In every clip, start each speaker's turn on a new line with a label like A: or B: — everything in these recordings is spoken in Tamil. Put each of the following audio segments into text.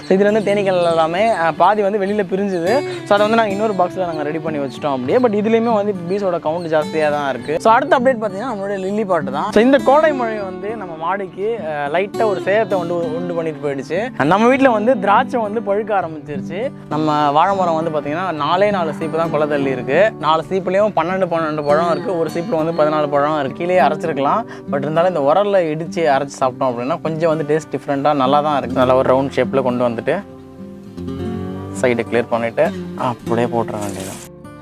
A: ஸோ இதில் வந்து தேனீக்கள் எல்லாமே அஹ், பாதி வந்து வெளியில் பிரிஞ்சுது ஸோ அதை வந்து நாங்கள் இன்னொரு பாக்ஸில் நாங்கள் ரெடி பண்ணி வச்சுட்டோம் அப்படியே பட் இதுலேயுமே வந்து பீஸோட கவுண்ட் ஜாஸ்தியாக தான் இருக்குது ஸோ அடுத்த அப்டேட் பார்த்தீங்கன்னா நம்மளுடைய லில்லி பாட்டு தான் ஸோ இந்த கோடை மழை வந்து நம்ம மாடிக்கு லைட்டாக ஒரு சேதத்தை உண்டு உண்டு பண்ணிட்டு போயிடுச்சு நம்ம வீட்டில் வந்து திராட்சை வந்து பழுக்க ஆரம்பிச்சிருச்சு நம்ம வாழை மரம் வந்து பார்த்தீங்கன்னா நாலே நாலு சீப்பு தான் கொலை தள்ளி இருக்குது நாலு சீப்புலேயும் பன்னெண்டு பன்னெண்டு பழம் இருக்குது ஒரு சீப்பில் வந்து பதினாலு பழம் இருக்குது கீழே அரைச்சிருக்கலாம் பட் இருந்தாலும் இந்த உரலில் இடித்து அரைச்சி சாப்பிட்டோம் அப்படின்னா கொஞ்சம் வந்து டேஸ்ட் டிஃப்ரெண்ட்டாக நல்லா தான் இருக்குது நல்லா ஒரு ரவுண்ட் ஷேப்பில் கொண்டு வந்துட்டு சைடை கிளியர் பண்ணிவிட்டு அப்படியே போட்டுற வேண்டியது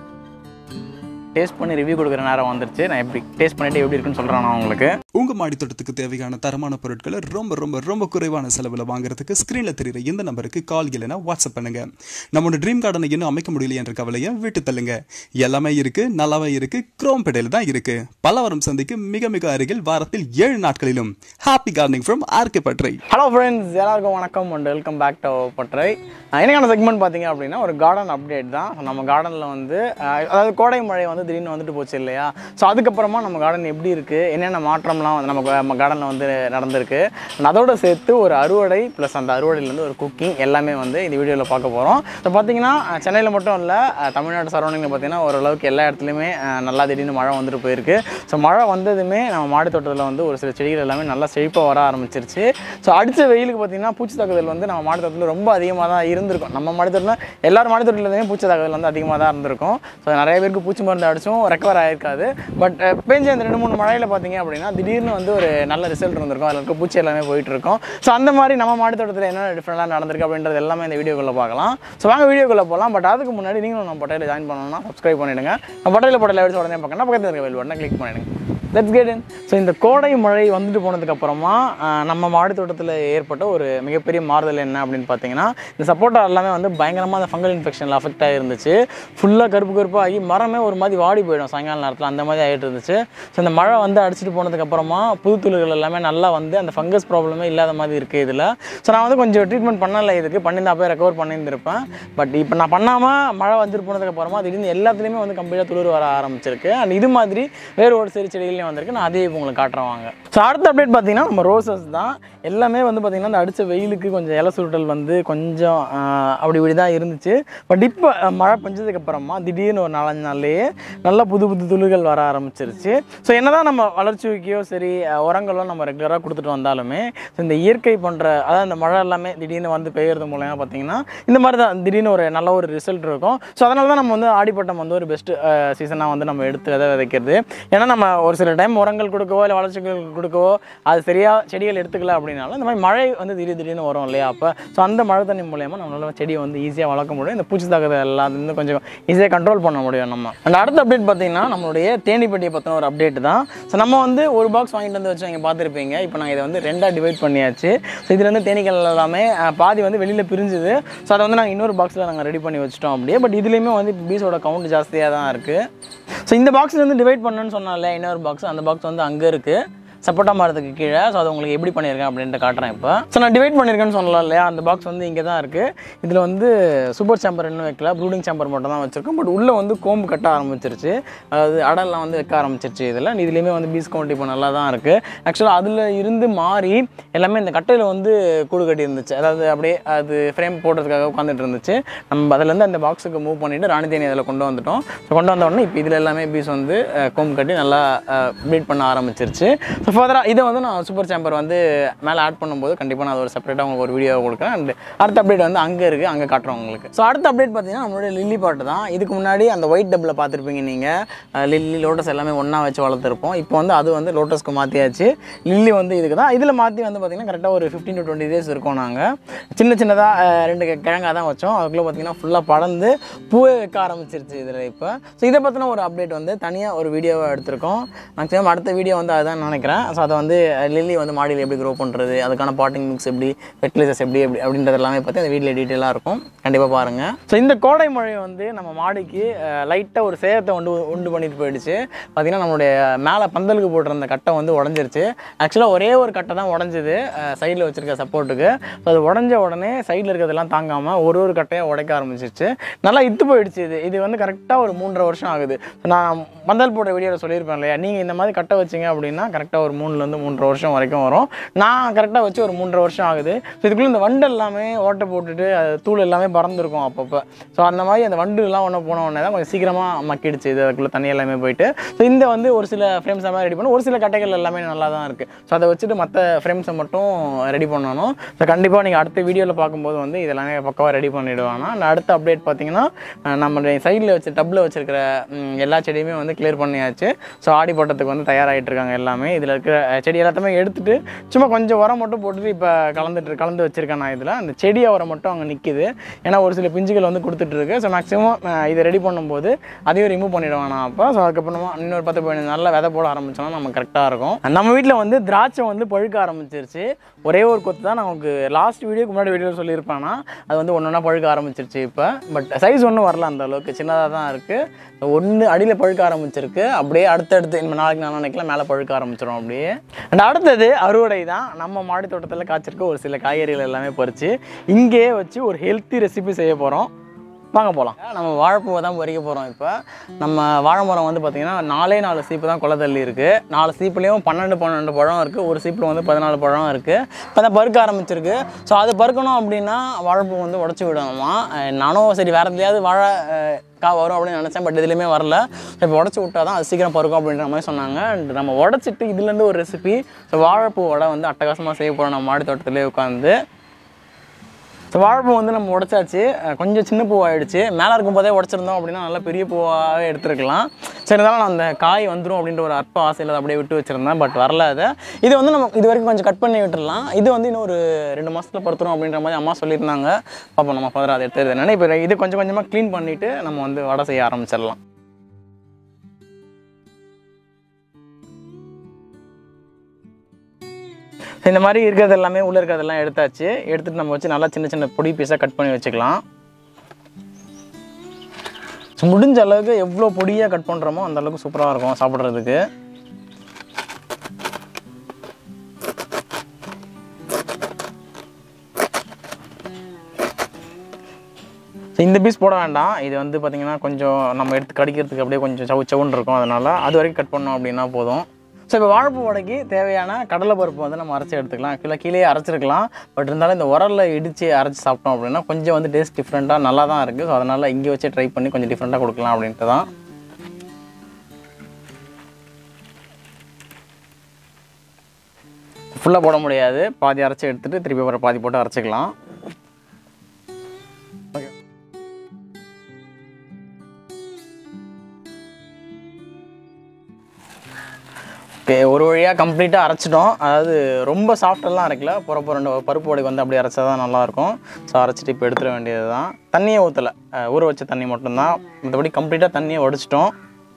A: டேஸ்ட் பண்ணி ரிவ்யூ கொடுக்குற நேரம் வந்துருச்சு நான் எப்படி டேஸ்ட் பண்ணிட்டு எப்படி இருக்குன்னு சொல்கிறேன் நான் உங்களுக்கு
B: உங்க மாடி தோட்டத்துக்கு தேவையான தரமான பொருட்களை ரொம்ப ரொம்ப ரொம்ப குறைவான செலவில் வாங்குறதுக்கு ஸ்க்ரீனில் தெரியுற இந்த நம்பருக்கு கால் இல்லைன்னா வாட்ஸ்அப் பண்ணுங்க நம்மளோட ட்ரீம் கார்டனை இன்னும் அமைக்க முடியல என்ற கவலையை விட்டு தள்ளுங்க எல்லாமே இருக்கு நல்லாவே இருக்கு குரோம்பேட்டையில் தான் இருக்கு பலவரம் சந்தைக்கு மிக மிக அருகில் வாரத்தில் ஏழு நாட்களிலும் ஹாப்பி கார்டனிங் ஃப்ரம் ஆர்கே பட்ரை
A: ஹலோ ஃப்ரெண்ட்ஸ் எல்லாருக்கும் வணக்கம் அண்ட் வெல்கம் பேக் டு பட்ரை அஹ் இன்னைக்கான செக்மெண்ட் பார்த்தீங்க அப்படின்னா ஒரு கார்டன் அப்டேட் தான் So, நம்ம கார்டனில் வந்து அஹ், அதாவது கோடை மழை வந்து திடீர்னு வந்துட்டு போச்சு இல்லையா ஸோ அதுக்கப்புறமா நம்ம கார்டன் எப்படி இருக்குது என்னென்ன மாற்றம்லாம் வந்து நம்ம நம்ம கார்டனில் வந்து நடந்திருக்கு And அதோட சேர்த்து ஒரு அறுவடை ப்ளஸ் அந்த அறுவடையிலேருந்து ஒரு குக்கிங் எல்லாமே வந்து இந்த வீடியோவில் பார்க்க போகிறோம் ஸோ பார்த்தீங்கன்னா சென்னையில் மட்டும் இல்லை தமிழ்நாடு சரௌண்டிங்கில் பார்த்தீங்கன்னா ஓரளவுக்கு எல்லா இடத்துலையுமே அஹ், நல்லா திடீர்னு மழை வந்துட்டு போயிருக்கு ஸோ மழை வந்ததுமே நம்ம மாடி தோட்டத்தில் வந்து ஒரு சில செடிகள் எல்லாமே நல்லா செழிப்பாக வர ஆரம்பிச்சிருச்சு ஸோ அடித்த வெயிலுக்கு பார்த்தீங்கன்னா பூச்சி தாக்குதல் வந்து நம்ம மாடி தோட்டத்தில் ரொம்ப அதிகமாக தான் இருந்திருக்கும் நம்ம மாடி தோட்டத்தில் எல்லாரும் மாடி தோட்டத்துலையுமே பூச்சி தாக்குதல் வந்து அதிகமாக தான் இருந்திருக்கும் ஸோ நிறைய பேருக்கு பூச்சி மருந்து அடிச்சும் ரெக்கவர் ஆகிருக்காது பட் பெஞ்ச இந்த ரெண்டு மூணு மழையில் பார்த்தீங்க அப்படின்னா திடீர்னு வந்து ஒரு நல்ல ரிசல்ட் இருந்திருக்கும் அதில் இருக்க பூச்சி எல்லாமே போயிட்டு இருக்கும் ஸோ அந்த மாதிரி நம்ம மாடி தோட்டத்தில் என்ன டிஃப்ரெண்டாக நடந்திருக்கு அப்படின்றது எல்லாமே இந்த வீடியோக்குள்ளே பார்க்கலாம் ஸோ வாங்க வீடியோக்குள்ளே போகலாம் பட் அதுக்கு முன்னாடி நீங்களும் நம்ம பட்டையில் ஜாயின் பண்ணணும்னா சப்ஸ்கிரைப் பண்ணிவிடுங்க நம்ம பட்டையில் பட்டையில் எடுத்து உடனே பார்க்கணும் பக்கத்தில் இருக்க வெல் பட்டனை கிளிக் பண்ணிடுங்க லெட்ஸ் கெட் இன் ஸோ இந்த கோடை மழை வந்துட்டு போனதுக்கப்புறமா நம்ம மாடி தோட்டத்தில் ஏற்பட்ட ஒரு மிகப்பெரிய மாறுதல் என்ன அப்படின்னு பார்த்தீங்கன்னா இந்த சப்போட்டா எல்லாமே வந்து பயங்கரமாக அந்த ஃபங்கல் இன்ஃபெக்ஷனில் அஃபெக்ட் ஆகிருந்துச்சு ஃபுல்லாக கருப்பு கருப்பாக ஆகி மரமே ஒரு மாதிரி வாடி போயிடும் சாயங்கால நேரத்தில் அந்த மாதிரி ஆகிட்டு இருந்துச்சு ஸோ இந்த மழை வந்து அடிச்சுட்டு போனதுக்கப்புறமா புது துளிர்கள் எல்லாமே நல்லா வந்து அந்த ஃபங்கஸ் ப்ராப்ளமே இல்லாத மாதிரி இருக்குது இதில் ஸோ நான் வந்து கொஞ்சம் ட்ரீட்மெண்ட் பண்ணலை இதுக்கு பண்ணியிருந்தா போய் ரெக்கவர் பண்ணியிருந்திருப்பேன் பட் இப்போ நான் பண்ணாமல் மழை வந்துட்டு போனதுக்கப்புறமா திடீர்னு எல்லாத்துலேயுமே வந்து கம்ப்ளீட்டாக துளிர் வர ஆரம்பிச்சிருக்கு அண்ட் இது மாதிரி வேறு ஒரு சிறு செடிகள்லையும் வந்திருக்கு நான் அதே இப்போ உங்களுக்கு காட்டுறேன் வாங்க ஸோ அடுத்த அப்டேட் பார்த்தீங்கன்னா நம்ம ரோசஸ் தான் எல்லாமே வந்து பார்த்திங்கன்னா அந்த அடித்த வெயிலுக்கு கொஞ்சம் இலை சுருட்டல் வந்து கொஞ்சம் ஆஹ், அப்படி இப்படி தான் இருந்துச்சு பட் இப்போ மழை பெஞ்சதுக்கு அப்புறமா திடீர்னு ஒரு நாலஞ்சு நாள்லேயே நல்லா புது புது துளிர்கள் வர ஆரம்பிச்சிருச்சு ஸோ என்னதான் நம்ம வளர்ச்சிக்கோ சரி அஹ், உரங்களோ நம்ம ரெகுலராக கொடுத்துட்டு வந்தாலுமே ஸோ இந்த இயற்கை பண்ணுற அதாவது இந்த மழை எல்லாமே திடீர்னு வந்து பெய்யறது மூலயமா பார்த்தீங்கன்னா இந்த மாதிரி தான் திடீர்னு ஒரு நல்ல ஒரு ரிசல்ட் இருக்கும் ஸோ அதனால தான் நம்ம வந்து ஆடிப்பட்டம் வந்து ஒரு பெஸ்ட் சீசனாக வந்து நம்ம எடுத்து விதை விதைக்கிறது ஏன்னா நம்ம ஒரு சில டைம் உரங்கள் கொடுக்கவோ இல்லை வளர்ச்சிகள் கொடுக்கவோ அது சரியாக செடிகள் எடுத்துக்கல அப்படின்னாலும் இந்த மாதிரி மழை வந்து திடீர் திடீர்னு வரும் இல்லையா அப்போ ஸோ அந்த மழை தண்ணி மூலயமா நம்மளால செடியை வந்து ஈஸியாக வளர்க்க முடியும் இந்த பூச்சி தாக்குதல் எல்லாத்துலேருந்து கொஞ்சம் ஈஸியாக கண்ட்ரோல் பண்ண முடியும் நம்ம அந்த அடுத்த அப்டேட் பார்த்தீங்கன்னா நம்மளுடைய தேனிப்பட்டியை பற்றின ஒரு அப்டேட் தான் ஸோ நம்ம வந்து ஒரு பாக்ஸ் வாங்கிட்டு வந்து வச்சு நீங்கள் பார்த்துருப்பீங்க இப்போ நாங்கள் இதை வந்து ரெண்டாக டிவைட் பண்ணியாச்சு ஸோ இதில் வந்து தேனீக்கள் எல்லாமே அஹ், பாதி வந்து வெளியில் பிரிஞ்சுது ஸோ அதை வந்து நாங்கள் இன்னொரு பாக்ஸில் நாங்கள் ரெடி பண்ணி வச்சுட்டோம் அப்படியே பட் இதுலேயுமே வந்து பீஸோட கவுண்ட் ஜாஸ்தியாக தான் இருக்குது ஸோ இந்த பாக்ஸில் வந்து டிவைட் பண்ணணும்னு சொன்னால இன்னொரு பாக்ஸ் அந்த பாக்ஸ் வந்து அங்கே இருக்குது சப்போட்டா மரத்துக்கு கீழே ஸோ அது உங்களுக்கு எப்படி பண்ணியிருக்கேன் அப்படின்ட்டு காட்டுறேன் இப்போ ஸோ நான் டிவைட் பண்ணியிருக்கேன்னு சொல்லலாம் இல்லையா அந்த பாக்ஸ் வந்து இங்கே தான் இருக்குது இதில் வந்து சூப்பர் சாம்பர் இன்னும் வைக்கல ப்ரூடிங் சாம்பர் மட்டும் தான் வச்சுருக்கோம் பட் உள்ளே வந்து கோம்பு கட்ட ஆரம்பிச்சிருச்சு அதாவது அடல்லாம் வந்து வைக்க ஆரம்பிச்சிருச்சு இதில் இதுலேயுமே வந்து பீஸ் கவுண்ட் இப்போ நல்லா தான் இருக்குது ஆக்சுவலாக அதில் இருந்து மாறி எல்லாமே இந்த கட்டையில் வந்து கூடு கட்டி இருந்துச்சு அதாவது அப்படியே அது ஃப்ரேம் போடுறதுக்காக உட்காந்துட்டு இருந்துச்சு நம்ம அதுலேருந்து அந்த பாக்ஸுக்கு மூவ் பண்ணிவிட்டு ராணி தேனி அதில் கொண்டு வந்துட்டோம் ஸோ கொண்டு வந்த உடனே இப்போ இதில் எல்லாமே பீஸ் வந்து அஹ், கோம்பு கட்டி நல்லா ப்ளீட் பண்ண ஆரம்பிச்சிருச்சு ஸோ ஃபர்தராக இதை வந்து நான் சூப்பர் சாம்பர் வந்து மேலே ஆட் பண்ணும்போது கண்டிப்பாக நான் ஒரு செப்பரேட்டாக உங்களுக்கு ஒரு வீடியோ கொடுக்குறேன் அண்ட் அடுத்த அப்டேட் வந்து அங்கே இருக்குது அங்கே காட்டுறோம் உங்களுக்கு ஸோ அடுத்த அப்டேட் பார்த்தீங்கன்னா நம்மளுடைய லில்லி பாட்டு தான் இதுக்கு முன்னாடி அந்த ஒயிட் டப்பில் பார்த்துருப்பீங்க நீங்கள் லில்லி லோட்டஸ் எல்லாமே ஒன்றா வச்சு வளர்த்துருப்போம் இப்போ வந்து அது வந்து லோட்டஸ்க்கு மாற்றியாச்சு லில்லி வந்து இதுக்கு தான் இதில் மாற்றி வந்து பார்த்திங்கன்னா கரெக்டாக ஒரு ஃபிஃப்டீன் டு டுவெண்ட்டி டேஸ் இருக்கோம் நாங்கள் சின்ன சின்னதாக ரெண்டு கி- கிழங்கா தான் வச்சோம் அதுக்குள்ளே பார்த்தீங்கன்னா ஃபுல்லாக படர்ந்து பூவே வைக்க ஆரம்பிச்சிருச்சு இதில் இப்போ ஸோ இதை பற்றின ஒரு அப்டேட் வந்து தனியாக ஒரு வீடியோவை எடுத்திருக்கோம் மேக்ஸிமம் அடுத்த வீடியோ வந்து அதுதான் நினைக்கிறேன் ஸோ அதை வந்து லில்லி வந்து மாடியில் எப்படி க்ரோ பண்ணுறது அதுக்கான பாட்டிங் மிக்ஸ் எப்படி ஃபெர்டிலைசர்ஸ் எப்படி எப்படி அப்படின்றது எல்லாமே பற்றி அந்த வீடியோ டீட்டெயிலாக இருக்கும் கண்டிப்பாக பாருங்கள் ஸோ இந்த கோடை மழை வந்து நம்ம மாடிக்கு லைட்டாக ஒரு சேதத்தை உண்டு உண்டு பண்ணிட்டு போயிடுச்சு பார்த்திங்கன்னா நம்மளுடைய மேலே பந்தலுக்கு போட்டிருந்த கட்டை வந்து உடஞ்சிருச்சு ஆக்சுவலாக ஒரே ஒரு கட்டை தான் உடஞ்சிது சைடில் வச்சுருக்க சப்போர்ட்டுக்கு ஸோ அது உடஞ்ச உடனே சைடில் இருக்கிறதெல்லாம் தாங்காமல் ஒரு ஒரு கட்டையாக உடைக்க ஆரம்பிச்சிருச்சு நல்லா இத்து போயிடுச்சு இது இது வந்து கரெக்டாக ஒரு மூன்றரை வருஷம் ஆகுது நான் பந்தல் போட்ட வீடியோவில் சொல்லியிருப்பேன் இல்லையா நீங்கள் இந்த மாதிரி கட்டை வச்சிங்க அப்படின்னா கரெக்டாக ஒரு ஒரு மூணுலேருந்து மூன்றரை வருஷம் வரைக்கும் வரும் நான் கரெக்டாக வச்சு ஒரு மூன்றரை வருஷம் ஆகுது ஸோ இதுக்குள்ளே இந்த வண்டு எல்லாமே ஓட்டை போட்டுட்டு அது தூள் எல்லாமே பறந்துருக்கும் அப்பப்போ ஸோ அந்த மாதிரி அந்த வண்டு எல்லாம் ஒன்று போன உடனே தான் கொஞ்சம் சீக்கிரமாக மக்கிடுச்சு இது அதுக்குள்ளே தண்ணி எல்லாமே போயிட்டு ஸோ இந்த வந்து ஒரு சில ஃப்ரேம்ஸ் எல்லாம் ரெடி பண்ணி ஒரு சில கட்டைகள் எல்லாமே நல்லா தான் இருக்குது ஸோ அதை வச்சுட்டு மற்ற ஃப்ரேம்ஸை மட்டும் ரெடி பண்ணணும் ஸோ கண்டிப்பாக நீங்கள் அடுத்த வீடியோவில் பார்க்கும்போது வந்து இதெல்லாமே பக்கவாக ரெடி பண்ணிவிடுவானா நான் அடுத்த அப்டேட் பார்த்தீங்கன்னா அஹ் நம்ம சைடில் வச்சு டப்பில் வச்சிருக்கிற ம், எல்லா செடியுமே வந்து கிளியர் பண்ணியாச்சு ஸோ ஆடி போட்டத்துக்கு வந்து தயாராகிட்டு இருக்காங்க எல்லாமே இதில் இருக்கிற அஹ், செடி எல்லாத்தையுமே எடுத்துட்டு சும்மா கொஞ்சம் உரம் மட்டும் போட்டுட்டு இப்போ கலந்துட்டு கலந்து வச்சிருக்கேன் நான் இதில் அந்த செடி உரம் மட்டும் அங்கே நிற்கிது ஏன்னா ஒரு சில பிஞ்சுகள் வந்து கொடுத்துட்டு இருக்கு ஸோ மேக்ஸிமம் இதை ரெடி பண்ணும்போது அதையும் ரிமூவ் பண்ணிடுவேன் நான் அப்போ ஸோ அதுக்கப்புறமா இன்னொரு பத்து பதினஞ்சு நாளில் விதை போட ஆரம்பிச்சோம்னா நம்ம கரெக்டாக இருக்கும் நம்ம வீட்டில் வந்து திராட்சை வந்து பழுக்க ஆரம்பிச்சிருச்சு ஒரே ஒரு கொத்து தான் நமக்கு லாஸ்ட் வீடியோக்கு முன்னாடி வீடியோ சொல்லியிருப்பானா அது வந்து ஒன்று ஒன்றா பழுக்க ஆரம்பிச்சிருச்சு இப்போ பட் சைஸ் ஒன்றும் வரல அந்த அளவுக்கு சின்னதாக தான் இருக்குது ஒன்று அடியில் பழுக்க ஆரம்பிச்சிருக்கு அப்படியே அடுத்தடுத்து இந்த நாளைக்கு நாளைக்குலாம் மேலே பழுக்க ஆரம்பிச்சிடும் அப்படியே அண்ட் அடுத்தது அறுவடை தான் நம்ம மாடி தோட்டத்தில் காய்ச்சிருக்க ஒரு சில காய்கறிகள் எல்லாமே பறித்து இங்கேயே வச்சு ஒரு ஹெல்த்தி ரெசிபி செய்ய போகிறோம் வாங்க போகலாம் நம்ம வாழைப்பூவை தான் பறிக்க போகிறோம் இப்போ நம்ம வாழை மரம் வந்து பார்த்திங்கன்னா நாலே நாலு சீப்பு தான் கொலை தள்ளி இருக்குது நாலு சீப்புலேயும் பன்னெண்டு பன்னெண்டு பழம் இருக்குது ஒரு சீப்பில் வந்து பதினாலு பழம் இருக்குது இப்போ தான் பருக்க ஆரம்பிச்சிருக்கு ஸோ அது பருக்கணும் அப்படின்னா வாழைப்பூ வந்து உடச்சி விடணுமா அஹ் நானும் சரி வேறு எதுலையாவது வாழை அஹ், கா வரும் அப்படின்னு நினச்சேன் பட் இதுலேயுமே வரல இப்போ உடச்சி விட்டா தான் அது சீக்கிரம் பருக்கும் அப்படின்ற மாதிரி சொன்னாங்க அண்ட் நம்ம உடச்சிட்டு இதுலேருந்து ஒரு ரெசிபி ஸோ வாழைப்பூ வடை வந்து அட்டகாசமாக செய்ய போகிறோம் நம்ம மாடி தோட்டத்திலே உட்காந்து ஸோ வாழைப்பூ வந்து நம்ம உடைச்சாச்சு அஹ் கொஞ்சம் சின்ன பூ ஆயிடுச்சு மேலே இருக்கும் போதே உடச்சிருந்தோம் அப்படின்னா நல்லா பெரிய பூவாகவே எடுத்துருக்கலாம் சரி இருந்தாலும் நான் அந்த காய் வந்துடும் அப்படின்ற ஒரு அற்ப ஆசையில் அதை அப்படியே விட்டு வச்சுருந்தேன் பட் வரல அது இது வந்து நம்ம இது வரைக்கும் கொஞ்சம் கட் பண்ணி விட்டுறலாம் இது வந்து இன்னும் ஒரு ரெண்டு மாதத்தில் படுத்துரும் அப்படின்ற மாதிரி அம்மா சொல்லியிருந்தாங்க பார்ப்போம் நம்ம ஃபர்தர் அதை எடுத்துருது என்னென்னா இப்போ இது கொஞ்சம் கொஞ்சமாக க்ளீன் பண்ணிவிட்டு நம்ம வந்து வடை செய்ய ஆரம்பிச்சிடலாம் இந்த மாதிரி இருக்கிறது எல்லாமே உள்ளே இருக்கிறதெல்லாம் எடுத்தாச்சு எடுத்துட்டு நம்ம வச்சு நல்லா சின்ன சின்ன பொடி பீஸாக கட் பண்ணி வச்சுக்கலாம் So, முடிஞ்ச அளவுக்கு எவ்வளோ பொடியாக கட் பண்ணுறோமோ அந்த அளவுக்கு சூப்பராக இருக்கும் சாப்பிட்றதுக்கு So, இந்த பீஸ் போட வேண்டாம் இது வந்து பார்த்திங்கன்னா கொஞ்சம் நம்ம எடுத்து கடிக்கிறதுக்கு அப்படியே கொஞ்சம் சவு சவுன்னு இருக்கும் அதனால் அது வரைக்கும் கட் பண்ணோம் அப்படின்னா போதும் ஸோ இப்போ வாழைப்பூ வடைக்கு தேவையான கடலை பருப்பு வந்து நம்ம அரைச்சி எடுத்துக்கலாம் கீழே கீழே அரைச்சிருக்கலாம் பட் இருந்தாலும் இந்த உரலில் இடித்து அரைச்சி சாப்பிட்டோம் அப்படின்னா கொஞ்சம் வந்து டேஸ்ட் டிஃப்ரெண்ட்டாக நல்லா தான் இருக்குது ஸோ அதனால் இங்கே வச்சு ட்ரை பண்ணி கொஞ்சம் டிஃப்ரெண்ட்டாக கொடுக்கலாம் அப்படின்ட்டு தான் ஃபுல்லாக போட முடியாது பாதி அரைச்சி எடுத்துகிட்டு திருப்பி அப்புறம் பாதி போட்டு அரைச்சிக்கலாம் ஓகே ஒரு வழியாக கம்ப்ளீட்டாக அரைச்சிட்டோம் அதாவது ரொம்ப சாஃப்டெல்லாம் அரைக்கல போகிற ரெண்டு பருப்பு வடைக்கு வந்து அப்படி அரைச்சா தான் நல்லாயிருக்கும் ஸோ அரைச்சிட்டு இப்போ எடுத்துட வேண்டியது தான் தண்ணியே ஊற்றலை ஊற வச்ச தண்ணி மட்டும்தான் மற்றபடி கம்ப்ளீட்டாக தண்ணியை உடைச்சிட்டோம்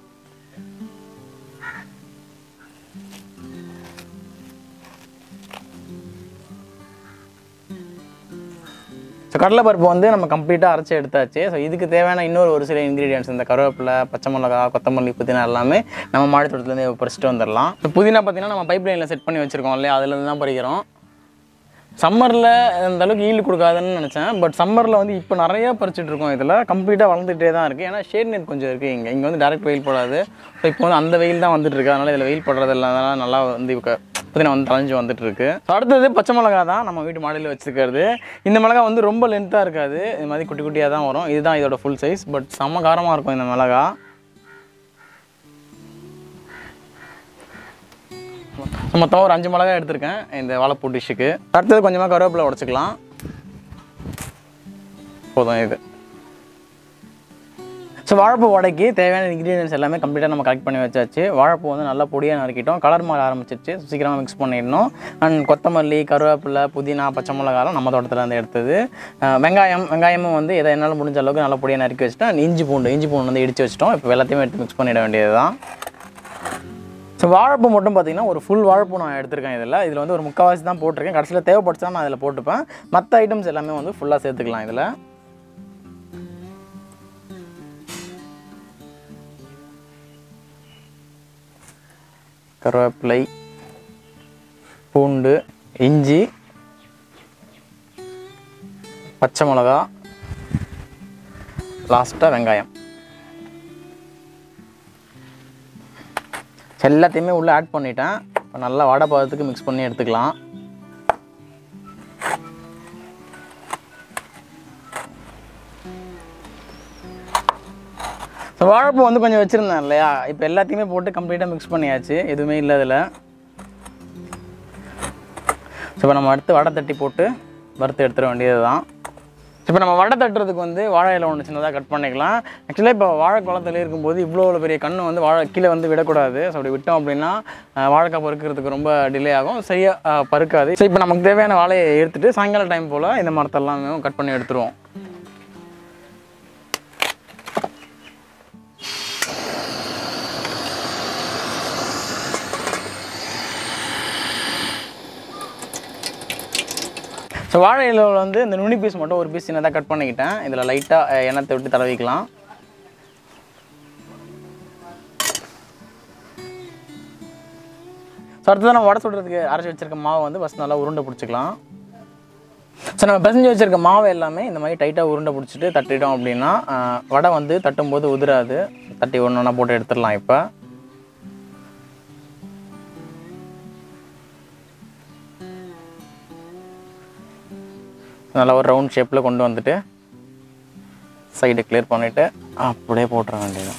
A: ஸோ கடலைப்பருப்பு வந்து நம்ம கம்ப்ளீட்டாக அரைச்சி எடுத்தாச்சு ஸோ இதுக்கு தேவையான இன்னொரு ஒரு சில இன்க்ரீடியன்ஸ் இந்த கருவேப்பிலை பச்சை மிளகா கொத்தமல்லி புதினா எல்லாமே நம்ம மாடி தோட்டத்துலேருந்து பறிச்சுட்டு வந்துடலாம் இப்போ புதினா பார்த்தீங்கன்னா நம்ம பைப் லைனில் செட் பண்ணி வச்சுருக்கோம் இல்லையா அதுலேருந்து தான் பறிக்கிறோம் சம்மரில் அந்த அளவுக்கு ஈல்டு கொடுக்காதுன்னு நினச்சேன் பட் சம்மரில் வந்து இப்போ நிறையா பறிச்சுட்டு இருக்கோம் இதில் கம்ப்ளீட்டாக வளர்ந்துட்டே தான் இருக்குது ஏன்னா ஷேட் நெட் கொஞ்சம் இருக்குது இங்கே இங்கே வந்து டேரக்ட் வெயில் போடாது ஸோ இப்போ வந்து அந்த வெயில் தான் வந்துட்டு இருக்கு அதனால் இதில் வெயில் படுறது இல்லாதனால நல்லா வந்து இப்போ புதினா வந்து தளைஞ்சு வந்துட்டு இருக்கு ஸோ அடுத்தது பச்சை மிளகா தான் நம்ம வீட்டு மாடியில் வச்சுருக்கிறது இந்த மிளகா வந்து ரொம்ப லென்த்தாக இருக்காது இது மாதிரி குட்டி குட்டியாக தான் வரும் இதுதான் இதோட ஃபுல் சைஸ் பட் செம்ம காரமாக இருக்கும் இந்த மிளகா மொத்தம் ஒரு அஞ்சு மிளகா எடுத்திருக்கேன் இந்த வாழைப்பூ டிஷ்ஷுக்கு அடுத்தது கொஞ்சமாக கருவேப்பிலை உடச்சிக்கலாம் போதும் இது ஸோ வாழைப்பூ வடைக்கு தேவையான இன்க்ரீடியன்ஸ் எல்லாமே கம்ப்ளீட்டாக நம்ம கலெக்ட் பண்ணி வச்சாச்சு வாழைப்பூ வந்து நல்லா பொடியாக நறுக்கிட்டோம் கலர் மாற ஆரம்பிச்சிருச்சு சீக்கிரமாக மிக்ஸ் பண்ணிடணும் அண்ட் கொத்தமல்லி கருவேப்பிலை புதினா பச்சை மிளகாலாம் நம்ம தோட்டத்தில் இருந்து எடுத்தது அஹ் வெங்காயம் வெங்காயமும் வந்து எதை என்னால் முடிஞ்ச அளவுக்கு நல்லா பொடியாக நறுக்கி வச்சுட்டோம் and இஞ்சி பூண்டு இஞ்சி பூண்டு வந்து இடித்து வச்சிட்டோம் இப்போ எல்லாத்தையுமே எடுத்து மிக்ஸ் பண்ணிட வேண்டியது தான் ஸோ வாழைப்பூ மட்டும் பார்த்தீங்கன்னா ஒரு ஃபுல் வாழைப்பூ நான் எடுத்திருக்கேன் இதில் இதில் வந்து ஒரு முக்கால்வாசி தான் போட்டிருக்கேன் கடைசியில் தேவைப்படுச்சா நான் இதில் போட்டுப்பேன் மற்ற ஐட்டம்ஸ் எல்லாமே வந்து ஃபுல்லாக சேர்த்துக்கலாம் இதில் கருவேப்பிலை பூண்டு இஞ்சி பச்சை மிளகா லாஸ்ட்டாக வெங்காயம் எல்லாத்தையுமே உள்ளே ஆட் பண்ணிட்டேன் இப்போ நல்லா வடை பதத்துக்கு மிக்ஸ் பண்ணி எடுத்துக்கலாம் ஸோ வாழைப்பூ வந்து கொஞ்சம் வச்சுருந்தேன் இல்லையா இப்போ எல்லாத்தையுமே போட்டு கம்ப்ளீட்டாக மிக்ஸ் பண்ணியாச்சு எதுவுமே இல்லை இதில் ஸோ இப்போ நம்ம அடுத்து வடை தட்டி போட்டு வறுத்து எடுத்துட வேண்டியது தான் இப்போ நம்ம வடை தட்டுறதுக்கு வந்து வாழை இலை ஒன்று சின்னதாக கட் பண்ணிக்கலாம் ஆக்சுவலாக இப்போ வாழை குளத்துல இருக்கும்போது இவ்வளோ பெரிய கன்று வந்து வாழை கீழே வந்து விடக்கூடாது ஸோ அப்படி விட்டோம் அப்படின்னா அஹ், வாழைக்காய் பறுக்கிறதுக்கு ரொம்ப டிலே ஆகும் சரியாக பறுக்காது ஸோ இப்போ நமக்கு தேவையான வாழையை எடுத்துட்டு சாயங்கால டைம் போல் இந்த மரத்தெல்லாமே கட் பண்ணி எடுத்துருவோம் ஸோ வாழை இலையில் வந்து இந்த நுனி பீஸ் மட்டும் ஒரு பீஸ் சின்னதாக கட் பண்ணிக்கிட்டேன் இதில் லைட்டாக எண்ணெய் விட்டு தடவிக்கலாம் ஸோ அடுத்தது நம்ம வடை சுடுறதுக்கு அரைச்சி வச்சிருக்க மாவை வந்து ஃபஸ்ட் நல்லா உருண்டை பிடிச்சிக்கலாம் ஸோ நம்ம பிசைஞ்சு வச்சிருக்க மாவு எல்லாமே இந்த மாதிரி டைட்டாக உருண்டை பிடிச்சிட்டு தட்டிட்டோம் அப்படின்னா ஆஹ், வடை வந்து தட்டும்போது உதிராது தட்டி ஒன்று ஒன்றா போட்டு எடுத்துடலாம் இப்போ நல்லா ஒரு ரவுண்ட் ஷேப்பில் கொண்டு வந்துட்டு சைடு கிளியர் பண்ணிவிட்டு அப்படியே போட்டுற வேண்டியது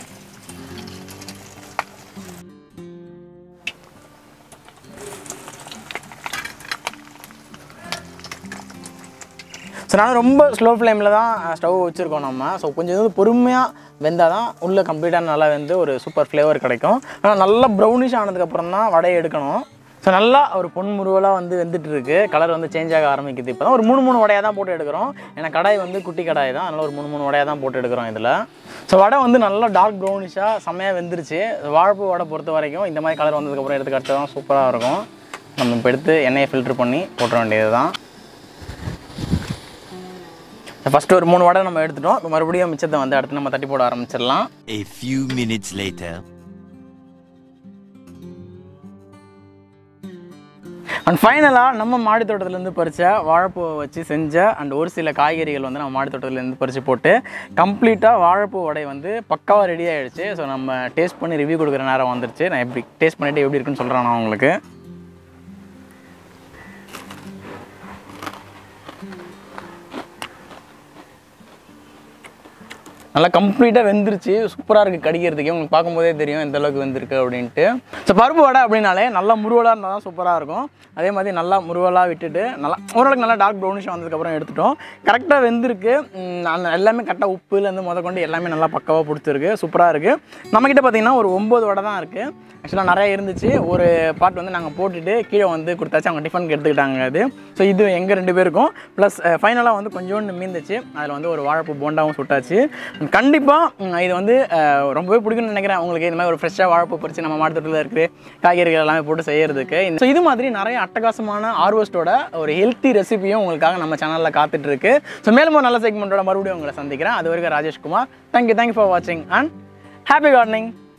A: ஸோ நான் ரொம்ப ஸ்லோ ஃப்ளேமில் தான் ஸ்டவ் வச்சுருக்கோம் நம்ம ஸோ கொஞ்சம் இது பொறுமையாக வெந்தால் தான் உள்ளே கம்ப்ளீட்டாக நல்லா வெந்து ஒரு சூப்பர் ஃப்ளேவர் கிடைக்கும் ஆனால் நல்லா ப்ரௌனிஷ் ஆனதுக்கப்புறம் தான் வடையை எடுக்கணும் ஸோ நல்லா ஒரு பொன்முருவலாக வந்து வெந்துட்டு இருக்கு கலர் வந்து சேஞ்ச் ஆக ஆரம்பிக்குது இப்போ தான் ஒரு மூணு மூணு வடையாக தான் போட்டு எடுக்கிறோம் ஏன்னா கடாய் வந்து குட்டி கடாய் தான் அதனால் ஒரு மூணு மூணு வடையாக தான் போட்டு எடுக்கிறோம் இதில் ஸோ வடை வந்து நல்லா டார்க் ப்ரௌனிஷாக செம்மையாக வெந்துருச்சு வாழைப்பூ வடை பொறுத்த வரைக்கும் இந்த மாதிரி கலர் வந்ததுக்கப்புறம் எடுத்து கட்டு தான் சூப்பராக இருக்கும் நம்ம இப்போ எடுத்து எண்ணெயை ஃபில்ட்ரு பண்ணி போட்டுற வேண்டியது தான் ஃபஸ்ட்டு ஒரு மூணு வடை நம்ம எடுத்துட்டோம் இப்போ மறுபடியும் மிச்சத்தை வந்து அடுத்து நம்ம தட்டி போட ஆரம்பிச்சிடலாம்
C: A few minutes later.
A: And ஃபைனலாக நம்ம மாடி தோட்டத்துலேருந்து பறித்த வாழைப்பூவை வச்சு செஞ்ச அண்ட் ஒரு சில காய்கறிகள் வந்து நம்ம மாடி தோட்டத்துலேருந்து பறித்து போட்டு கம்ப்ளீட்டாக வாழைப்பூ வடை வந்து பக்காவாக ரெடி ஆகிடுச்சு ஸோ நம்ம டேஸ்ட் பண்ணி ரிவ்யூ கொடுக்குற நேரம் வந்துருச்சு நான் எப்படி டேஸ்ட் பண்ணிவிட்டு எப்படி இருக்குன்னு சொல்கிறேன் நான் உங்களுக்கு நல்லா கம்ப்ளீட்டாக வெந்துருச்சு சூப்பராக இருக்குது கடிக்கிறதுக்கே உங்களுக்கு பார்க்கும்போதே தெரியும் எந்த அளவுக்கு வெந்திருக்கு அப்படின்ட்டு ஸோ பருப்பு வடை அப்படின்னாலே நல்லா முருவலாக இருந்தால் தான் சூப்பராக இருக்கும் அதே மாதிரி நல்லா முருவலாக விட்டுட்டு நல்லா ஓரளவுக்கு நல்லா டார்க் ப்ரௌனிஷ் வந்ததுக்கப்புறம் எடுத்துட்டோம் கரெக்டாக வெந்திருக்கு உம், அந்த எல்லாமே கரெக்டாக உப்புலேருந்து முத கொண்டு எல்லாமே நல்லா பக்காவாக பிடிச்சிருக்கு சூப்பராக இருக்குது நம்மக்கிட்ட பார்த்தீங்கன்னா ஒரு ஒம்பது வடை தான் இருக்குது ஆக்சுவலாக நிறைய இருந்துச்சு ஒரு பார்ட் வந்து நாங்கள் போட்டுட்டு கீழே வந்து கொடுத்தாச்சு அவங்க டிஃபனுக்கு எடுத்துக்கிட்டாங்க அது ஸோ இது எங்கள் ரெண்டு பேருக்கும் ப்ளஸ் ஃபைனலாக வந்து கொஞ்சோண்டு மீந்துச்சு அதில் வந்து ஒரு வாழைப்பூ போண்டாவும் சுட்டாச்சு கண்டிப்பாக இது வந்து அஹ், ரொம்பவே பிடிக்கும்னு நினைக்கிறேன் உங்களுக்கு இந்த மாதிரி ஒரு ஃப்ரெஷ்ஷாக வாழைப்பூ பறித்து நம்ம மாட்டுத்தோட்டத்தில் இருக்கிற காய்கறிகள் எல்லாமே போட்டு செய்யறதுக்கு ஸோ இது மாதிரி நிறைய அட்டகாசமான ஹார்வெஸ்ட்டோட ஒரு ஹெல்த்தி ரெசிபியும் உங்களுக்காக நம்ம சேனலில் காத்துட்ருக்கு ஸோ மேலும் ஒரு நல்ல செக்மெண்ட்டோட மறுபடியும் உங்களை சந்திக்கிறேன் அது வரைக்கும் ராஜேஷ்குமார் தேங்க்யூ தேங்க்யூ ஃபார் வாட்சிங் அண்ட் ஹாப்பி கார்டனிங்